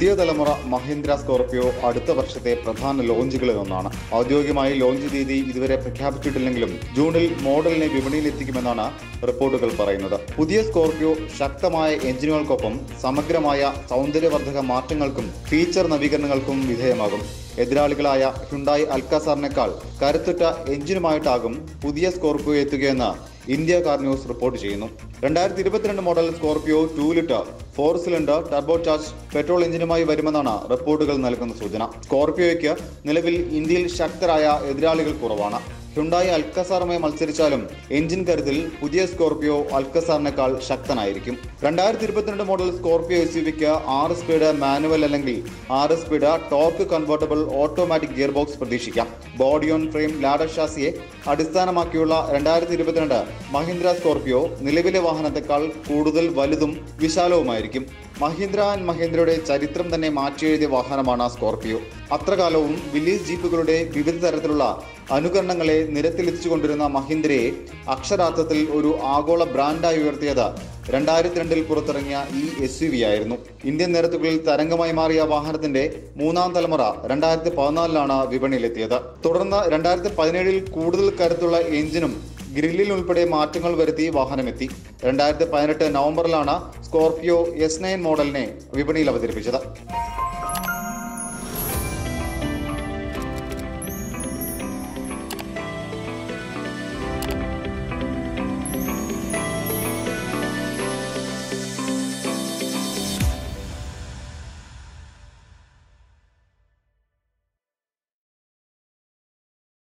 പുതിയ തലമുറ മഹീന്ദ്ര സ്കോർപിയോ അടുത്ത വർഷത്തെ പ്രധാന ലോഞ്ചുകളിൽ ഒന്നാണ് ഔദ്യോഗികമായി ലോഞ്ച് തീയതി ഇതുവരെ പ്രഖ്യാപിച്ചിട്ടില്ലെങ്കിലും ജൂണിൽ മോഡലിനെ വിപണിയിൽ എത്തിക്കുമെന്നാണ് റിപ്പോർട്ടുകൾ പറയുന്നത് പുതിയ സ്കോർപിയോ ശക്തമായ എഞ്ചിനുകൾക്കൊപ്പം സമഗ്രമായ സൗന്ദര്യവർദ്ധക മാറ്റങ്ങൾക്കും ഫീച്ചർ നവീകരണങ്ങൾക്കും വിധേയമാകും എതിരാളികളായ ഹുണ്ടായി അൽക്കാസാറിനേക്കാൾ കരുത്തുറ്റ എഞ്ചിനുമായിട്ടാകും പുതിയ സ്കോർപിയോ എത്തുകയെന്ന് ഇന്ത്യ കാർ ന്യൂസ് റിപ്പോർട്ട് ചെയ്യുന്നു രണ്ടായിരത്തി ഇരുപത്തിരണ്ട് model Scorpio two litre four cylinder turbo charge petrol എഞ്ചിനുമായി വരുമെന്നാണ് റിപ്പോർട്ടുകൾ നൽകുന്ന സൂചന സ്കോർപിയോയ്ക്ക് നിലവിൽ ഇന്ത്യയിൽ ശക്തരായ എതിരാളികൾ കുറവാണ് ഹ്യുണ്ടായി അൽക്കസാറുമായി മത്സരിച്ചാലും എഞ്ചിൻ കരുത്തിൽ പുതിയ സ്കോർപിയോ അൽക്കസാറിനേക്കാൾ ശക്തനായിരിക്കും രണ്ടായിരത്തി ഇരുപത്തിരണ്ട് മോഡൽ സ്കോർപിയോ എസ് യു വിക്ക് ആറ് സ്പീഡ് മാനുവൽ അല്ലെങ്കിൽ ആറ് speed torque convertible automatic gear box പ്രതീക്ഷിക്കാം ബോഡി ഓൺ ഫ്രെയിം ലാഡർ ഷാസിയെ അടിസ്ഥാനമാക്കിയുള്ള രണ്ടായിരത്തി ഇരുപത്തിരണ്ട് മഹീന്ദ്ര സ്കോർപിയോ നിലവിലെ വാഹനത്തെക്കാൾ കൂടുതൽ വലുതും വിശാലവുമായിരിക്കും മഹീന്ദ്ര ആൻഡ് മഹീന്ദ്രയുടെ ചരിത്രം തന്നെ മാറ്റിയെഴുതിയ വാഹനമാണ് സ്കോർപിയോ അത്രകാലവും വില്ലീസ് ജീപ്പുകളുടെ വിവിധ തരത്തിലുള്ള അനുകരണങ്ങളെ നിരത്തിലെത്തിച്ചുകൊണ്ടിരുന്ന മഹീന്ദ്രയെ അക്ഷരാർത്ഥത്തിൽ ഒരു ആഗോള ബ്രാൻഡായി ഉയർത്തിയത് രണ്ടായിരത്തി രണ്ടിൽ പുറത്തിറങ്ങിയ ഈ എസ് യു വി ആയിരുന്നു ഇന്ത്യൻ നിരത്തുകളിൽ തരംഗമായി മാറിയ വാഹനത്തിന്റെ മൂന്നാം തലമുറ രണ്ടായിരത്തി പതിനാലിലാണ് വിപണിയിലെത്തിയത് തുടർന്ന് രണ്ടായിരത്തി പതിനേഴിൽ കൂടുതൽ കരുത്തുള്ള എഞ്ചിനും ഗ്രില്ലിൽ ഉൾപ്പെടെ മാറ്റങ്ങൾ വരുത്തി വാഹനമെത്തി രണ്ടായിരത്തി പതിനെട്ട് നവംബറിലാണ് സ്കോർപിയോ എസ് നയൻ മോഡലിനെ വിപണിയിൽ അവതരിപ്പിച്ചത്